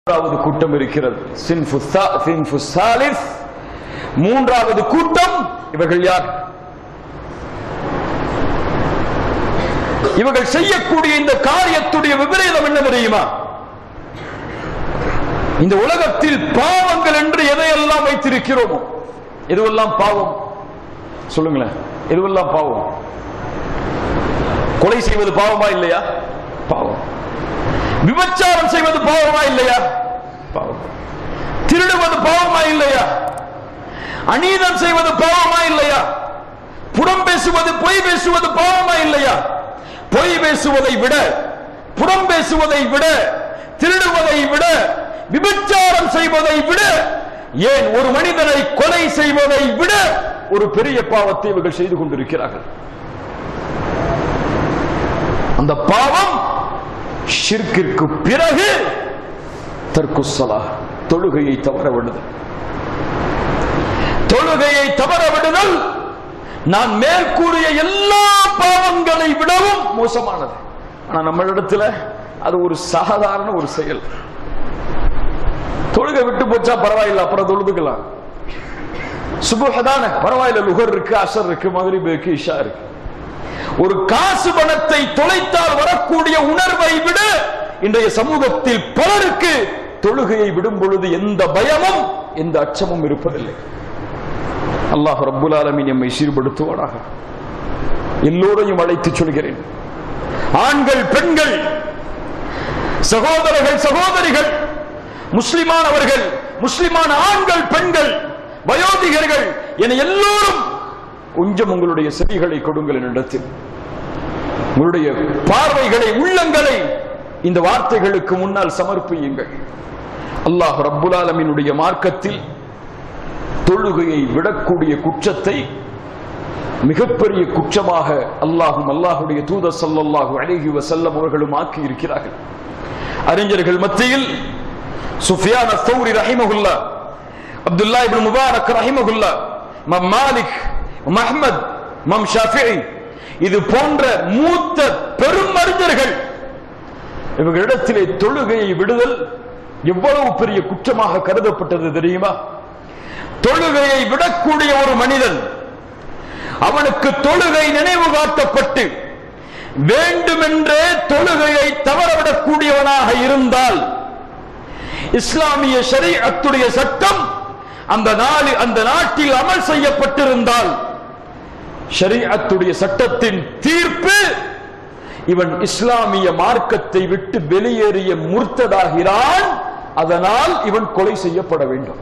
மூன்றாவது கூட்டம் இருக்கிறது சின்ஃபு சா- சின்ஃபு சாலிஸ் மூன்றாவது கூட்டம் இவர்கள் யார் இவர்கள் செய்யக்கூடிய இந்த காரியத்துடைய விபரீதம் என்ன தெரியுமா இந்த உலகத்தில் பாவங்கள் என்று எதையெல்லாம் வைத்திருக்கிறோமோ எதுவெல்லாம் பாவம் சொல்லுங்களேன் எதுவெல்லாம் பாவம் கொலை செய்வது பாவமா இல்லையா பாவம் விபச்சாரம் செய்வது பாவமா இல்லையா பாவம் திருடுவது பாவமா இல்லையா அநீதம் செய்வது பாவமா இல்லையா புறம் பேசுவது பொய் பேசுவது பாவமா இல்லையா பொய் பேசுவதை விட புறம் பேசுவதை விட திருடுவதை விட விபச்சாரம் செய்வதை விட ஏன் ஒரு மனிதனை கொலை செய்வதை விட ஒரு பெரிய பாவத்தை இவர்கள் செய்து கொண்டிருக்கிறார்கள் அந்த பாவம் ஷிர்கிற்கு பிறகு தற்குசலா தொழுகையை தவற விடுதல் தொழுகையை தவற விடுதல் நான் மேற்கூறிய எல்லா பாவங்களை விடவும் மோசமானது ஆனா நம்மளிடத்துல அது ஒரு சாதாரண ஒரு செயல் தொழுகை விட்டு போச்சா பரவாயில்லை அப்புறம் தொழுதுக்கலாம் சுபுகதான பரவாயில்ல லுகர் இருக்கு அசர் இருக்கு மகரிப் இருக்கு இஷா இருக்கு ஒரு காசு பணத்தை தொலைத்தால் வரக்கூடிய உணர்வை விட இன்றைய சமூகத்தில் பலருக்கு தொழுகையை விடும் பொழுது எந்த பயமும் எந்த அச்சமும் இருப்பதில்லை அல்லாஹ் ரப்புல் ஆலமீன் எம்மை சீர்படுத்துவானாக எல்லோரையும் அழைத்து சொல்கிறேன் ஆண்கள் பெண்கள் சகோதரர்கள் சகோதரிகள் முஸ்லிமானவர்கள் முஸ்லிமான ஆண்கள் பெண்கள் வயோதிகர்கள் என எல்லோரும் கொஞ்சம் உங்களுடைய செவிகளை கொடுங்கள் என்னிடத்தில் உங்களுடைய பார்வைகளை உள்ளங்களை இந்த வார்த்தைகளுக்கு முன்னால் சமர்ப்பியுங்கள் அல்லாஹ் ரப்புல் ஆலமீனுடைய மார்க்கத்தில் தொழுகையை விடக்கூடிய குற்றத்தை மிகப்பெரிய குற்றமாக அல்லாஹும் அல்லாஹுடைய தூதர் ஸல்லல்லாஹு அலைஹி வஸல்லம் அவர்களும் ஆக்கி இருக்கிறார்கள் அறிஞர்கள் மத்தியில் சுஃபியான் அஸ்ஸௌரி ரஹிமஹுல்லா அப்துல்லா இப்னு முபாரக் ரஹிமஹுல்லா மம் மாலிக் மஹ்மத் மம் ஷாஃபிஇ இது போன்ற மூத்த பெரும் அறிஞர்கள் இவர்களிடத்திலே தொழுகையை விடுதல் எவ்வளவு பெரிய குற்றமாக கருதப்பட்டது தெரியுமா தொழுகையை விடக்கூடிய ஒரு மனிதன் அவனுக்கு தொழுகை நினைவு காட்டப்பட்டு வேண்டுமென்றே தொழுகையை தவறவிடக்கூடியவனாக இருந்தால் இஸ்லாமிய ஷரீஅத்துடைய சட்டம் அந்த நாளில் அந்த நாட்டில் அமல் செய்யப்பட்டிருந்தால் ஷரீஅத்துடைய சட்டத்தின் தீர்ப்பு இவன் இஸ்லாமிய மார்க்கத்தை விட்டு வெளியேறிய முர்த்ததாகிறான் அதனால் இவன் கொலை செய்யப்பட வேண்டும்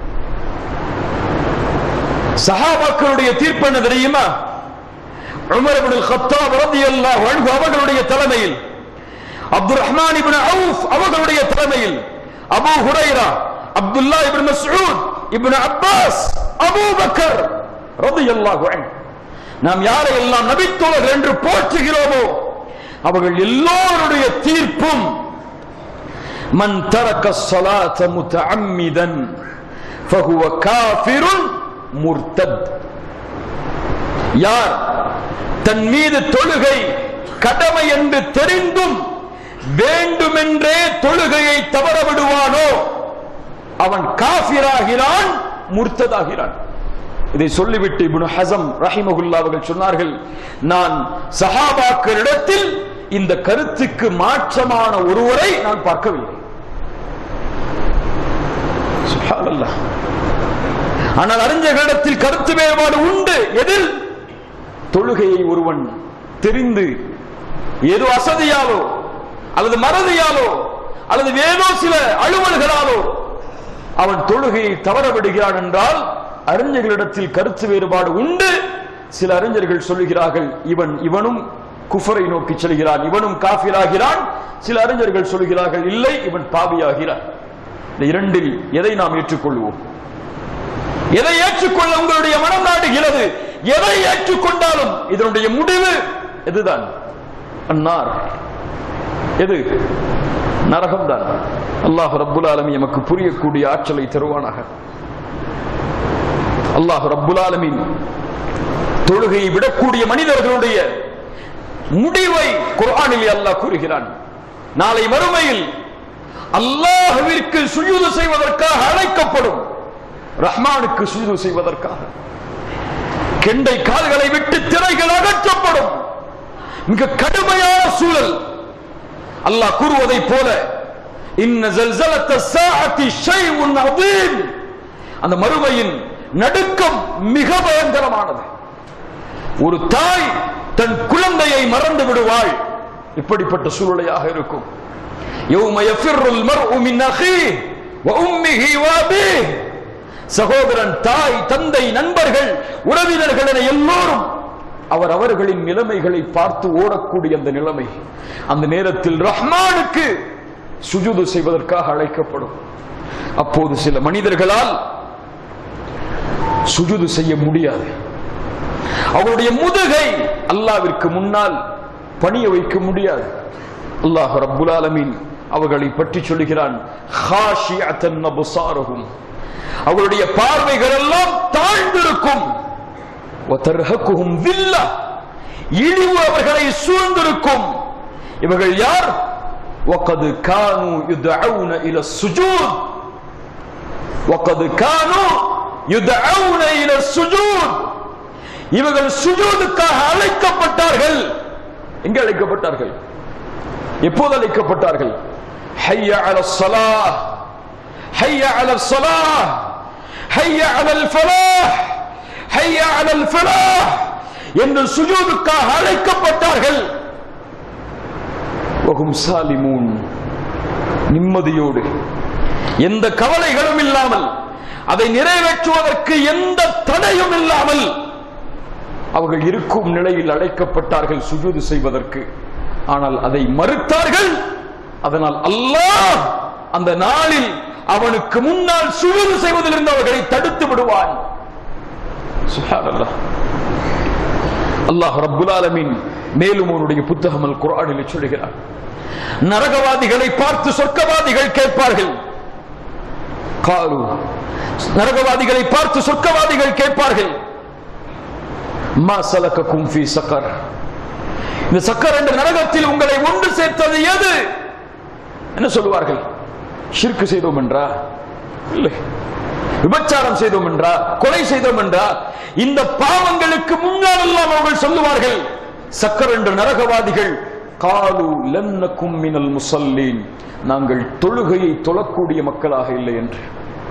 சஹாபாக்களுடைய தீர்ப்பு என்ன தெரியுமா உமர் இப்னு கத்தாப் ரலியல்லாஹு அன்ஹு அவர்களுடைய தலைமையில் அப்துல் ரஹ்மான் இப்னு அவுஃப் அவர்களுடைய தலைமையில் Abu Hurairah Abdullah Ibn Masud Ibn Abbas Abu Bakr ரலியல்லாஹு அன்ஹு நாம் யாரை எல்லாம் நபித்தோழர்கள் என்று போற்றுகிறோமோ அவர்கள் எல்லோருடைய தீர்ப்பும் மன் தரக்க الصلاة متعمدا فهو كافر முர்த்தத் யார் தன் மீது தொழுகை கடமை என்று தெரிந்தும் வேண்டுமென்றே தொழுகையை தவற விடுவானோ அவன் காபிராகிறான் முர்த்ததாகிறான் இதை சொல்லிவிட்டு இப்னு ஹசம் ரஹிமகுல்லா அவர்கள் சொன்னார்கள் நான் சஹாபாக்களிடத்தில் இந்த கருத்துக்கு மாற்றமான ஒருவரை நான் பார்க்கவில்லை சுப்ஹானல்லாஹ் ஆனால் அறிஞர்களிடத்தில் கருத்து வேறுபாடு உண்டு எதில் தொழுகையை ஒருவன் தெரிந்து ஏதோ அசதியாலோ அல்லது மறதியாலோ அல்லது ஏதோ சில அலுவல்களாலோ அவன் தொழுகையை தவற விடுகிறான் என்றால் அறிஞர்களிடத்தில் கருத்து வேறுபாடு உண்டு சில அறிஞர்கள் சொல்லுகிறார்கள் இவன் இவனும் குஃபரை நோக்கி செல்கிறான் இவனும் காஃபிராகிறான் சில அறிஞர்கள் சொல்லுகிறார்கள் இல்லை இவன் பாவியாகிறான் இந்த இரண்டில் எதை நாம் ஏற்றுக்கொள்வோம் எதை ஏற்றுக்கொள்ள உங்களுடைய மனம் நாடுகிறது எதை ஏற்றுக்கொண்டாலும் இதனுடைய முடிவு எதுதான் அன்னார் எது நரகம்தான் அல்லாஹ் ரப்புல் ஆலமீன் எமக்கு புரியக்கூடிய ஆற்றலை தருவானாக அல்லாஹ் ரப்புல் ஆலமீன் தொழுகையை விடக்கூடிய மனிதர்களுடைய முடிவை குர்ஆனில் அல்லாஹ் கூறுகிறான் நாளை மறுமையில் அல்லாஹ்விற்கு சுஜூது செய்வதற்காக அழைக்கப்படும் ரஹ்மானுக்கு சுஜூது செய்வதற்காக கெண்டை கால்களை விட்டு திரைகள் அகற்றப்படும் மிக கடுமையான சூழல் அல்லாஹ் கூறுவதைப் போல இன்ன ஜல்சலத்த சாஅத்தி ஷைஉன் அதீம் அந்த மறுமையின் நடுக்கம் மிக பயங்கரமானது ஒரு தாய் தன் குழந்தையை மறந்து விடுவாள் இப்படிப்பட்ட சூழ்நிலையாக இருக்கும் يوم يفر المرء من أخيه وأمه وأبيه சகோதரன் தாய் தந்தை நண்பர்கள் உறவினர்கள் என எல்லோரும் அவர் அவர்களின் நிலைமைகளை பார்த்து ஓடக்கூடிய அந்த நிலைமை அந்த நேரத்தில் ரஹ்மானுக்கு சுஜுது செய்வதற்காக அழைக்கப்படும் அப்போது சில மனிதர்களால் சுஜுது செய்ய முடியாது அவருடைய முதுகை அல்லாவிற்கு முன்னால் பணிய வைக்க முடியாது அல்லாஹ் ரப்புல் ஆலமீன் அவர்களை பற்றி சொல்லுகிறான் "ஹாஷியத்தன் அபுசாரஹும்." அவருடைய பார்வைகள் எல்லாம் தாழ்ந்திருக்கும் وَتَرْهَقُهُمْ ذِلَّةٌ. இழிவு அவர்களை சூழ்ந்திருக்கும் இவர்கள் யார் وَقَدْ كَانُوا يُدْعَوْنَ إِلَى السُّجُودِ وَقَدْ كَانُوا يُدْعَوْنَ إِلَى السُّجُودِ இவர்கள் சுஜூதுக்காக அழைக்கப்பட்டார்கள் எங்க அழைக்கப்பட்டார்கள் எப்போது அழைக்கப்பட்டார்கள் ஹைய அல ஸலாஹ் ஹைய அல ஸலாஹ் ஹைய அலல் ஃபலாஹ் ஹைய அலல் ஃபலாஹ் என்று சுஜூதுக்காக அழைக்கப்பட்டார்கள் வகும் சாலிமூன் நிம்மதியோடு எந்த கவலைகளும் இல்லாமல் அதை நிறைவேற்றுவதற்கு எந்த தடையும் இல்லாமல் அவர்கள் இருக்கும் நிலையில் அழைக்கப்பட்டார்கள் சுஜூது செய்வதற்கு ஆனால் அதை மறுத்தார்கள் அதனால் அல்லாஹ் அந்த நாளில் அவனுக்கு முன்னால் சுஜூது செய்வதிலிருந்து அவர்களை தடுத்து விடுவான் சுப்ஹானல்லாஹ். அல்லாஹ் ரப்புல் ஆலமீன் மேலும் அவனுடைய புத்தகம் அல் குர்ஆனில் சொல்கிறார் நரகவாதிகளை பார்த்து சொர்க்கவாதிகள் கேட்பார்கள் காலு நரகவாதிகளை பார்த்து சொர்க்கவாதிகள் கேட்பார்கள் மா சலக்கக்கும் ஃபீ சக்கர் இந்த சக்கர் என்ற நரகத்தில் உங்களை ஒன்று சேர்த்தது எது என்ன சொல்லுவார்கள் ஷிர்க்கு செய்தோம் என்றா இல்லை விபச்சாரம் செய்தோம் என்றா கொலை செய்தோம் என்றா இந்த பாவங்களுக்கு முன்னால் எல்லாம் அவர்கள் சொல்லுவார்கள் சக்கர் என்ற நரகவாதிகள் காலு லன்னக்கும் மினல் முசல்லீன் நாங்கள் தொழுகையை தொழக்கூடிய மக்களாக இல்லை என்று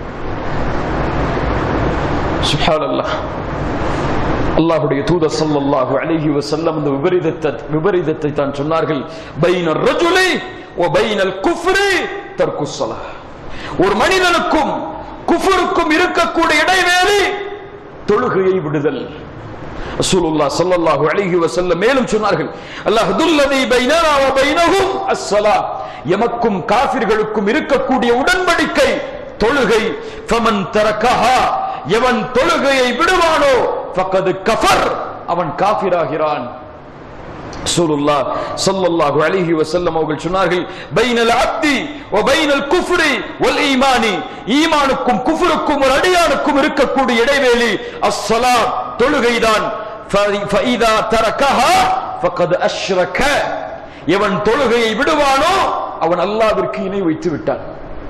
சுப்ஹானல்லாஹ் அல்லாஹ்வுடைய தூதர் ஸல்லல்லாஹு அலைஹி வஸல்லம் இந்த விபரீதத்தை விபரீதத்தை தான் சொன்னார்கள் பைன ரஜுலி வ பைனல் குஃப்ரி தர்க்கு ஸலாஹ் ஒரு மனிதனுக்கும் குஃபருக்கும் இருக்கக்கூடிய இடைவேளை தொழுகையை விடுதல் ரசூலுல்லாஹ் ஸல்லல்லாஹு அலைஹி வஸல்லம் மேலும் சொன்னார்கள் அல்லாஹ் துல்லதி பைனனா வ பைனஹும் அஸ்ஸலாஹ் எமக்கும் காஃபிர்களுக்கும் இருக்கக்கூடிய உடன்படிக்கை தொழுகை ஃபமன் தரக்கஹா எவன் தொழுகையை விடுவானோ ஃபக்கது கஃபர் அவன் காஃபிராகிறான் ரசூலுல்லாஹ் ஸல்லல்லாஹு அலைஹி வஸல்லம் அவர்கள் சொன்னார்கள் பைனல் அப்தி வ பைனல் குஃப்ரி வல் ஈமானி ஈமானுக்கும் குஃப்ருக்கும் ஒரு அடியானுக்கும் இருக்கக்கூடிய இடைவேளை அஸ்ஸலாத் தொழுகைதான் ஃபஇதா தரக்கஹா ஃபக்கத் அஷ்ரக எவன் தொழுகையை விடுவானோ அவன் அல்லாஹ்விற்கு இணை வைத்து விட்டான்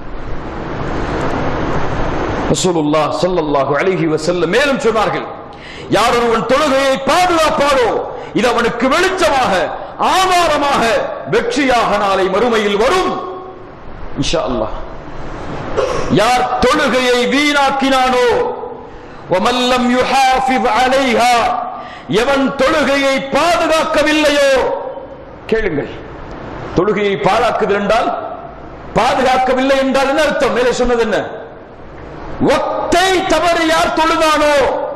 ரசூலுல்லாஹ் ஸல்லல்லாஹு அலைஹி வஸல்லம் மேலும் சொன்னார்கள் யார் ஒருவன் தொழுகையை பாதுகாப்பாரோ இது அவனுக்கு வெளிச்சமாக ஆதாரமாக வெற்றியாக நாளை மறுமையில் வரும் இன்ஷா அல்லாஹ் யார் தொழுகையை வீணாக்கினானோ وَمَنْ يُحَافِظْ عَلَيْهَا எவன் தொழுகையை பாதுகாக்கவில்லையோ கேளுங்கள் தொழுகையை பாழாக்குது என்றால் பாதுகாக்கவில்லை என்றால் என்ன அர்த்தம் மேலே சொன்னது என்ன ஒத்தை தவறு யார் தொழுதானோ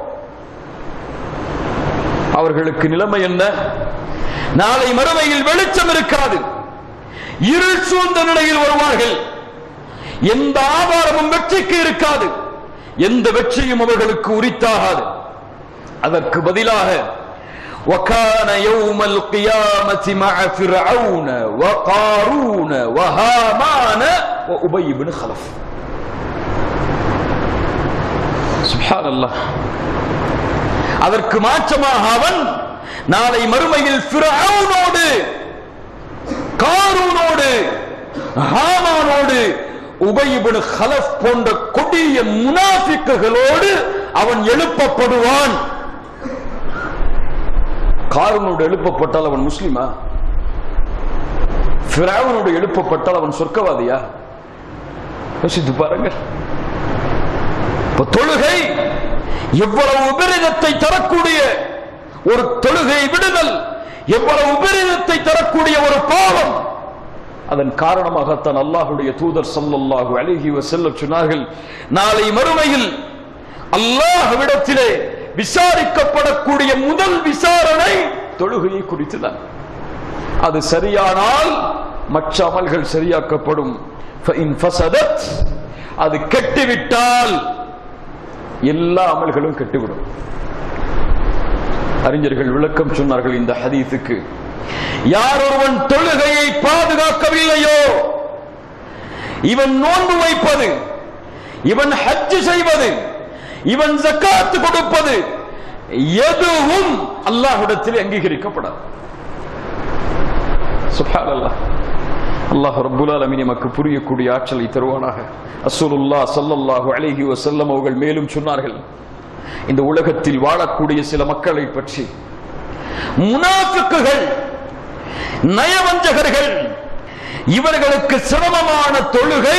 அவர்களுக்கு நிலைமை என்ன நாளை மறுமையில் வெளிச்சம் இருக்காது இருள் சூழ்ந்த நிலையில் வருவார்கள் எந்த ஆதாரமும் வெற்றிக்கு இருக்காது எந்த வெற்றியும் அவர்களுக்கு உரித்தாகாது அதற்கு பதிலாக وكان يوم القيامة مع فرعون وقارون وهامان وأبي بن خلف سبحان الله அதற்கு மாற்றமாக அவன் நாளை மறுமையில் ஃபிரௌனோடு காரூனோடு ஹாமானோடு உபயிபின் ஹலஃப் போன்ற கொடிய முனாஃபிக்குகளோடு அவன் எழுப்பப்படுவான் காரனோடு எழுப்பப்பட்டால் அவன் முஸ்லிமா பிராவனோடு எழுப்பப்பட்டால் அவன் சொர்க்கவாதியா யோசித்து பாருங்கள் இப்ப தொழுகை எவ்வளவு உபரிதத்தை தரக்கூடிய ஒரு தொழுகை விடுதல் எவ்வளவு உபரிதத்தை தரக்கூடிய ஒரு பாவம் அதன் காரணமாகத்தான் அல்லாஹுடைய தூதர் ஸல்லல்லாஹு அலைஹி வஸல்லம் சொன்னார்கள் நாளை மறுமையில் அல்லாஹ்விடத்திலே விசாரிக்கப்படக்கூடிய முதல் விசாரணை தொழுகையை குறித்துதான் அது சரியானால் மற்ற அமல்கள் சரியாக்கப்படும் فَإِنْ فَسَدَتْ அது கெட்டுவிட்டால் எல்லா அமல்களும் கெட்டுவிடும் அறிஞர்கள் விளக்கம் சொன்னார்கள் இந்த ஹதீஸுக்கு யார் ஒருவன் தொழுகையை பாதுகாக்கவில்லையோ இவன் நோன்பு வைப்பது இவன் ஹஜ் செய்வது இவன் ஜக்காத்து கொடுப்பது எதுவும் அல்லாஹ்விடத்தில் அங்கீகரிக்கப்படாது சுப்ஹானல்லாஹ் அல்லாஹ் ரப்புல் ஆலமீன் நமக்கு புரியக்கூடிய ஆற்றலை தருவானாக ரசூலுல்லாஹ் ஸல்லல்லாஹு அலைஹி வஸல்லம் அவர்கள் மேலும் சொன்னார்கள் இந்த உலகத்தில் வாழக்கூடிய சில மக்களை பற்றி முனாஃபிக்குகள் நயவஞ்சகர்கள் இவர்களுக்கு சிரமமான தொழுகை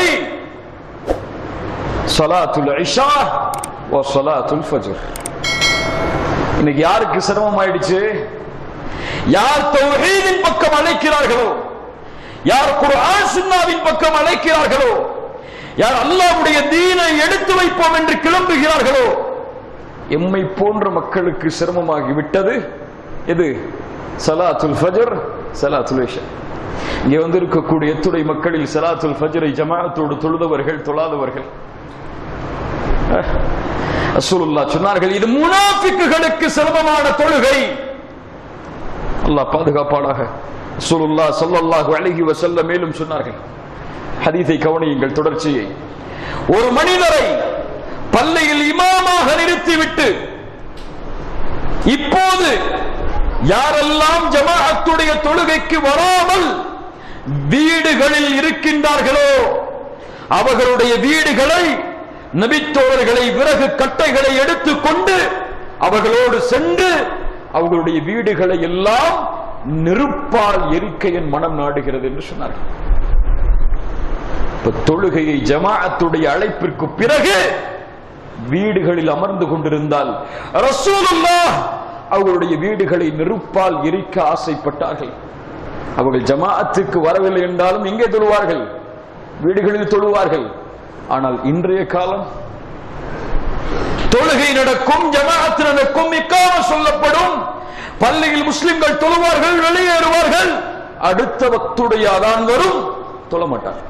சலாத்துல் இஷா ஓ சலாத்துல் ஃபஜ்ர் இன்னைக்கு யாருக்கு சிரமம் ஆயிடுச்சு யார் தௌஹீதின் பக்கம் அழைக்கிறார்களோ யார் குர்ஆன் சுன்னாவின் பக்கம் அழைக்கிறார்களோ யார் அல்லாஹ்வுடைய தீனை எடுத்து வைப்போம் என்று கிளம்புகிறார்களோ எம்மை போன்ற மக்களுக்கு சிரமமாகி விட்டது எது சலாத்துல் ஃபஜர் சலாத்துல் இஷா இங்கே வந்து இருக்கக்கூடிய எத்துடை மக்களில் சலாத்துல் ஃபஜரை ஜமாஅத்தோடு தொழுதவர்கள் தொழாதவர்கள் ரசூலுல்லாஹ் சொன்னார்கள் இது முனாஃபிக்குகளுக்கு சிரமமான தொழுகை அல்லாஹ் பாதுகாப்பானாக ரசூலுல்லாஹ் ஸல்லல்லாஹு அலைஹி வஸல்லம் மேலும் சொன்னார்கள் ஹதீஸை கவனியுங்கள் தொடர்ச்சியை ஒரு மனிதரை பள்ளியில் இமாமாக நிறுத்திவிட்டு இப்போது யாரெல்லாம் ஜமாஅத்துடைய தொழுகைக்கு வராமல் வீடுகளில் இருக்கின்றார்களோ அவர்களுடைய வீடுகளை நபித்தோழர்களை விறகு கட்டைகளை எடுத்துக்கொண்டு அவர்களோடு சென்று அவர்களுடைய வீடுகளை எல்லாம் நெருப்பால் எரிக்க என் மனம் நாடுகிறது என்று சொன்னார்கள் இப்ப தொழுகையை ஜமாஅத்துடைய அழைப்பிற்கு பிறகு வீடுகளில் அமர்ந்து கொண்டிருந்தால் ரசூலுல்லாஹ் அவர்களுடைய வீடுகளை நெருப்பால் எரிக்க ஆசைப்பட்டார்கள் அவர்கள் ஜமாஅத்துக்கு வரவில்லை என்றாலும் எங்கே தொழுவார்கள் வீடுகளில் தொழுவார்கள் ஆனால் இன்றைய காலம் தொழுகை நடக்கும் ஜமாஅத்து நடக்கும் இக்காம சொல்லப்படும் பள்ளியில் முஸ்லிம்கள் தொழுவார்கள் வெளியேறுவார்கள் அடுத்த வக்துடைய அதான் வரும் தொழ மாட்டார்கள்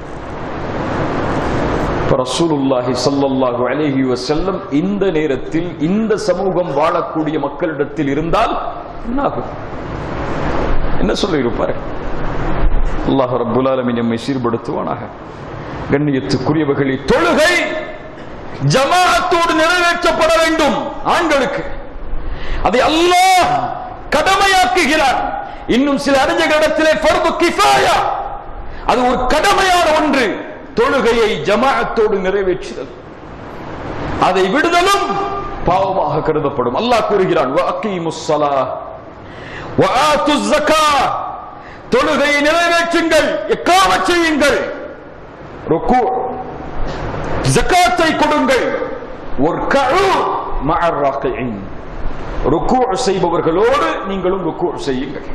இப்ப ரசூலுல்லாஹி ஸல்லல்லாஹு அலைஹி வஸல்லம் இந்த நேரத்தில் இந்த சமூகம் வாழக்கூடிய மக்களிடத்தில் இருந்தால் என்ன ஆகும் என்ன சொல்லி இருப்பார் அல்லாஹ் ரப்புல் ஆலமீன் நம்மை சீர்படுத்துவானாக கண்ணியத்துக்குரியவர்களே தொழுகை ஜமாஅத்தோடு நிறைவேற்றப்பட வேண்டும் ஆண்களுக்கு அதை அல்லாஹ் கடமையாக்குகிறார் இன்னும் சில அறிஞர்களிடத்திலே ஃபர்து கிஃபாயா அது ஒரு கடமையான ஒன்று தொழுகையை ஜமாஅத்தோடு நிறைவேற்றுதல் அதை விடுதலும் பாவமாக கருதப்படும் அல்லாஹ் கூறுகிறான் வஅகீமுஸ் ஸலாஹ் வஆத்துஸ் ஸகாத் தொழுகையை நிறைவேற்றுங்கள் இக்காமத் செய்யுங்கள் ருக்கு ஜகாத்தை கொடுங்கள் வர்கஉ மஅர் ராக்கியின் ருக்கு செய்பவர்களோடு நீங்களும் ருக்கு செய்யுங்கள்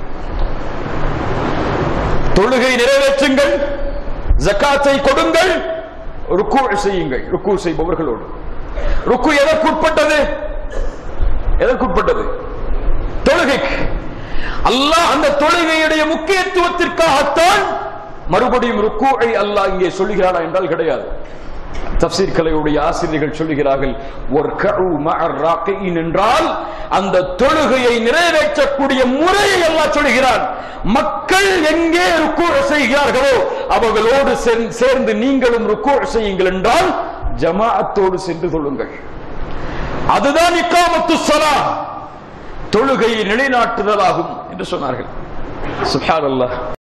தொழுகை நிறைவேற்றுங்கள் ஜக்காத்தை கொடுங்கள் ருக்கு செய்யுங்கள் ருக்கு செய்பவர்களோடு ருக்கு எதற்குட்பட்டது எதற்குட்பட்டது தொழுகைக்கு அல்லாஹ் அந்த தொழுகையுடைய முக்கியத்துவத்திற்காகத்தான் மறுபடியும் ருக்குவை அல்லாஹ் இங்கே சொல்லுகிறானா என்றால் கிடையாது தப்சீர் கலையுடைய ஆசிரியர்கள் சொல்லுகிறார்கள் வர்கஉ மஅர் ராக்கியின் என்றால் அந்த தொழுகையை நிறைவேற்றக்கூடிய முறையை எல்லாம் சொல்கிறான் மக்கள் எங்கே ருக்கு செய்கிறார்களோ அவர்களோடு சென்- சேர்ந்து நீங்களும் ருக்கு செய்யுங்கள் என்றால் ஜமாஅத்தோடு சென்று தொழுங்கள் அதுதான் இக்காமத்து ஸலா தொழுகையை நிலைநாட்டுதலாகும் என்று சொன்னார்கள் சுப்ஹானல்லாஹ்